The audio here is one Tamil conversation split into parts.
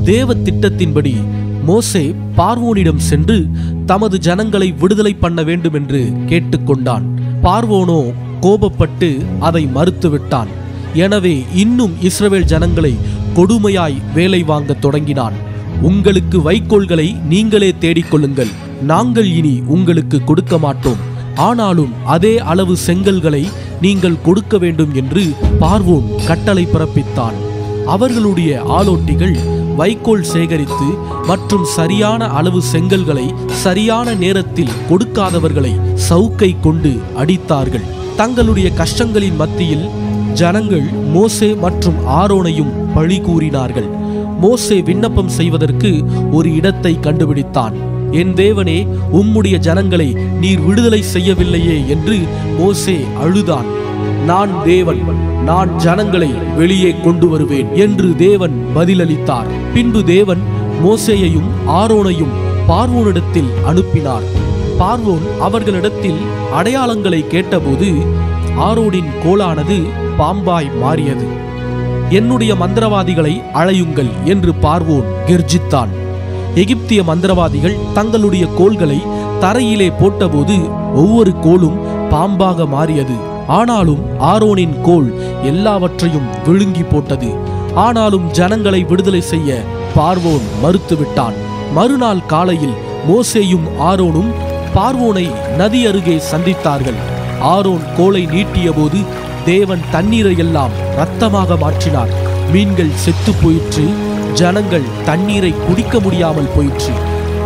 தேவ திட்டத்தின்படி மோசே பார்வோனிடம் சென்று தமது ஜனங்களை விடுதலை பண்ண வேண்டும் என்று கேட்டுக்கொண்டான் பார்வோனோ கோபப்பட்டு அதை மறுத்துவிட்டான் எனவே இன்னும் இஸ்ரவேல் ஜனங்களை கொடுமையாய் வேலை வாங்க தொடங்கினான் உங்களுக்கு வைக்கோல்களை நீங்களே தேடிக்கொள்ளுங்கள் நாங்கள் இனி உங்களுக்கு கொடுக்க மாட்டோம் ஆனாலும் அதே அளவு செங்கல்களை நீங்கள் கொடுக்க வேண்டும் என்று பார்வோன் கட்டளை பிறப்பித்தான் அவர்களுடைய ஆலோட்டிகள் வைக்கோல் சேகரித்து மற்றும் சரியான அளவு செங்கல்களை சரியான நேரத்தில் கொடுக்காதவர்களை சவுக்கை கொண்டு அடித்தார்கள் தங்களுடைய கஷ்டங்களின் மத்தியில் ஜனங்கள் மோசே மற்றும் ஆரோனையும் பழி கூறினார்கள் மோசே விண்ணப்பம் செய்வதற்கு ஒரு இடத்தை கண்டுபிடித்தான் என் தேவனே உம்முடைய ஜனங்களை நீர் விடுதலை செய்யவில்லையே என்று மோசே அழுதான் நான் தேவன் நான் ஜனங்களை வெளியே கொண்டு வருவேன் என்று தேவன் பதிலளித்தார் பின்பு தேவன் மோசேயையும் ஆரோனையும் பார்வோனிடத்தில் அனுப்பினார் பார்வோன் அவர்களிடத்தில் அடையாளங்களை கேட்டபோது ஆரோனின் கோலானது பாம்பாய் மாறியது என்னுடைய மந்திரவாதிகளை அழையுங்கள் என்று பார்வோன் கெர்ஜித்தான் எகிப்திய மந்திரவாதிகள் தங்களுடைய கோல்களை தரையிலே போட்டபோது ஒவ்வொரு கோலும் பாம்பாக மாறியது ஆனாலும் ஆரோனின் கோல் எல்லாவற்றையும் விழுங்கி போட்டது ஆனாலும் ஜனங்களை விடுதலை செய்ய பார்வோன் மறுத்துவிட்டான் மறுநாள் காலையில் மோசேயும் ஆரோனும் பார்வோனை நதி அருகே சந்தித்தார்கள் ஆரோன் கோலை நீட்டியபோது தேவன் தண்ணீரை எல்லாம் இரத்தமாக மாற்றினார் மீன்கள் செத்துப் போயிற்று ஜனங்கள் தண்ணீரை குடிக்க முடியாமல் போயிற்று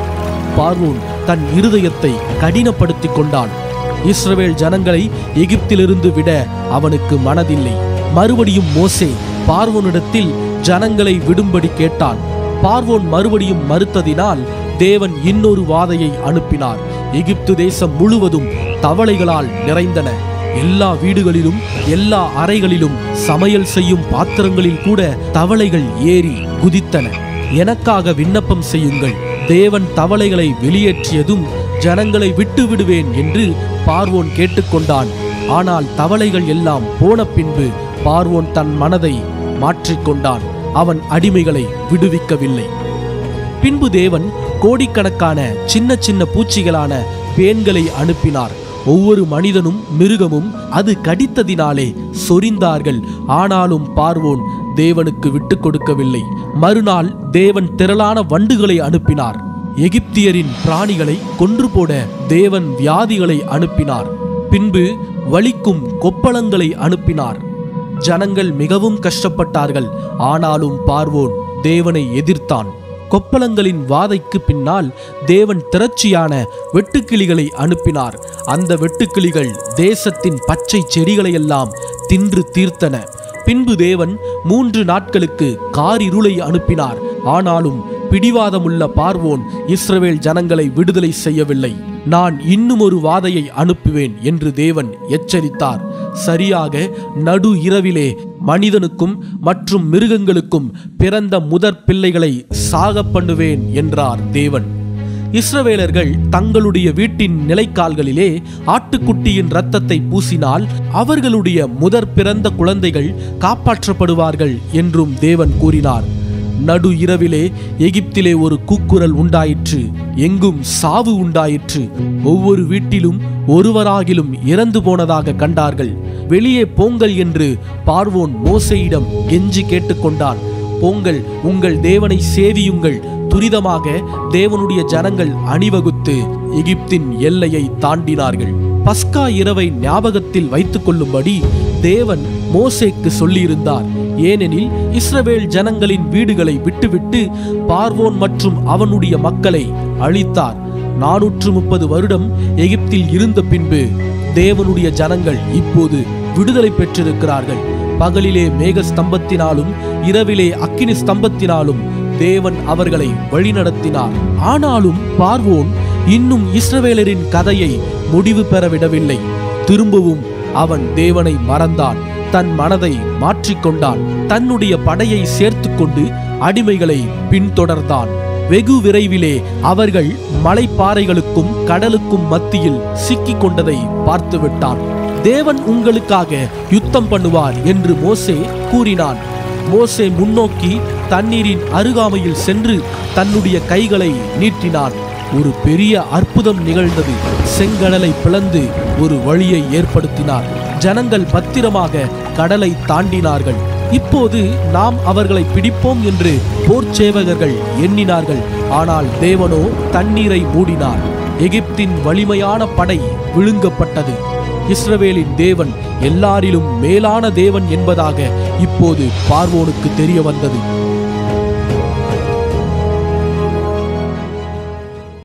பார்வோன் தன் இருதயத்தை கடினப்படுத்திக் கொண்டான் இஸ்ரவேல் ஜனங்களை எகிப்திலிருந்து விட அவனுக்கு மனதில்லை மறுபடியும் மோசே பார்வோனிடத்தில் ஜனங்களை விடும்படி கேட்டான் பார்வோன் மறுபடியும் மறுத்ததினால் தேவன் இன்னொரு வாதையை அனுப்பினார் எகிப்து தேசம் முழுவதும் தவளைகளால் நிறைந்தன எல்லா வீடுகளிலும் எல்லா அறைகளிலும் சமையல் செய்யும் பாத்திரங்களில் கூட தவளைகள் ஏறி குதித்தன எனக்காக விண்ணப்பம் செய்யுங்கள் தேவன் தவளைகளை வெளியேற்றியதும் ஜனங்களை விட்டு விடுவேன் என்று பார்வோன் கேட்டுக்கொண்டான் ஆனால் தவளைகள் எல்லாம் போன பின்பு பார்வோன் தன் மனதை மாற்றிக்கொண்டான் அவன் அடிமைகளை விடுவிக்கவில்லை பின்பு தேவன் கோடிக்கணக்கான சின்ன சின்ன பூச்சிகளான பேன்களை அனுப்பினார் ஒவ்வொரு மனிதனும் மிருகமும் அது கடித்ததினாலே சொரிந்தார்கள் ஆனாலும் பார்வோன் தேவனுக்கு விட்டு கொடுக்கவில்லை மறுநாள் தேவன் திரளான வண்டுகளை அனுப்பினார் எகிப்தியரின் பிராணிகளை கொன்று போட தேவன் வியாதிகளை அனுப்பினார் பின்பு வலிக்கும் கொப்பளங்களை அனுப்பினார் ஜனங்கள் மிகவும் கஷ்டப்பட்டார்கள் ஆனாலும் பார்வோன் தேவனை எதிர்த்தான் கொப்பளங்களின் வாதைக்கு பின்னால் தேவன் திரட்சியான வெட்டுக்கிளிகளை அனுப்பினார் அந்த வெட்டுக்கிளிகள் தேசத்தின் பச்சை செடிகளையெல்லாம் தின்று தீர்த்தன பின்பு தேவன் மூன்று நாட்களுக்கு காரிருளை அனுப்பினார் ஆனாலும் பிடிவாதமுள்ள பார்வோன் இஸ்ரவேல் ஜனங்களை விடுதலை செய்யவில்லை நான் இன்னும் ஒரு வாதையை அனுப்புவேன் என்று தேவன் எச்சரித்தார் சரியாக நடு இரவிலே மனிதனுக்கும் மற்றும் மிருகங்களுக்கும் பிறந்த முதற் பிள்ளைகளை சாக பண்ணுவேன் என்றார் தேவன் இஸ்ரவேலர்கள் தங்களுடைய வீட்டின் நிலைக்கால்களிலே ஆட்டுக்குட்டியின் இரத்தத்தை பூசினால் அவர்களுடைய முதற் பிறந்த குழந்தைகள் காப்பாற்றப்படுவார்கள் என்றும் தேவன் கூறினார் நடு இரவிலே எகிப்திலே ஒரு கூக்குரல் உண்டாயிற்று எங்கும் சாவு உண்டாயிற்று ஒவ்வொரு வீட்டிலும் ஒருவராகிலும் இறந்து போனதாக கண்டார்கள் வெளியே போங்கள் என்று பார்வோன் மோசையிடம் கெஞ்சி கேட்டுக்கொண்டான் போங்கள் உங்கள் தேவனை சேவியுங்கள் துரிதமாக தேவனுடைய ஜனங்கள் அணிவகுத்து எகிப்தின் எல்லையை தாண்டினார்கள் பஸ்கா இரவை ஞாபகத்தில் வைத்துக் கொள்ளும்படி தேவன் மோசேக்கு சொல்லியிருந்தார் ஏனெனில் இஸ்ரவேல் ஜனங்களின் வீடுகளை விட்டுவிட்டு பார்வோன் மற்றும் அவனுடைய மக்களை அழித்தார் நானூற்று முப்பது வருடம் எகிப்தில் இருந்த பின்பு தேவனுடைய ஜனங்கள் இப்போது விடுதலை பெற்றிருக்கிறார்கள் பகலிலே மேக ஸ்தம்பத்தினாலும் இரவிலே அக்கினி ஸ்தம்பத்தினாலும் தேவன் அவர்களை வழிநடத்தினார் ஆனாலும் பார்வோன் இன்னும் இஸ்ரவேலரின் கதையை முடிவு பெற விடவில்லை திரும்பவும் அவன் தேவனை மறந்தான் தன் மனதை மாற்றிக்கொண்டான் தன்னுடைய படையை சேர்த்துக்கொண்டு அடிமைகளை பின்தொடர்ந்தான் வெகு விரைவிலே அவர்கள் மலைப்பாறைகளுக்கும் கடலுக்கும் மத்தியில் சிக்கிக் கொண்டதை பார்த்துவிட்டான் தேவன் உங்களுக்காக யுத்தம் பண்ணுவார் என்று மோசே கூறினான் மோசே முன்னோக்கி தண்ணீரின் அருகாமையில் சென்று தன்னுடைய கைகளை நீட்டினான் ஒரு பெரிய அற்புதம் நிகழ்ந்தது செங்கடலை பிளந்து ஒரு வழியை ஏற்படுத்தினார் ஜனங்கள் பத்திரமாக கடலை தாண்டினார்கள் இப்போது நாம் அவர்களை பிடிப்போம் என்று போர்ச்சேவகர்கள் எண்ணினார்கள் ஆனால் தேவனோ தண்ணீரை மூடினார் எகிப்தின் வலிமையான படை விழுங்கப்பட்டது இஸ்ரவேலின் தேவன் எல்லாரிலும் மேலான தேவன் என்பதாக இப்போது பார்வோனுக்கு தெரிய வந்தது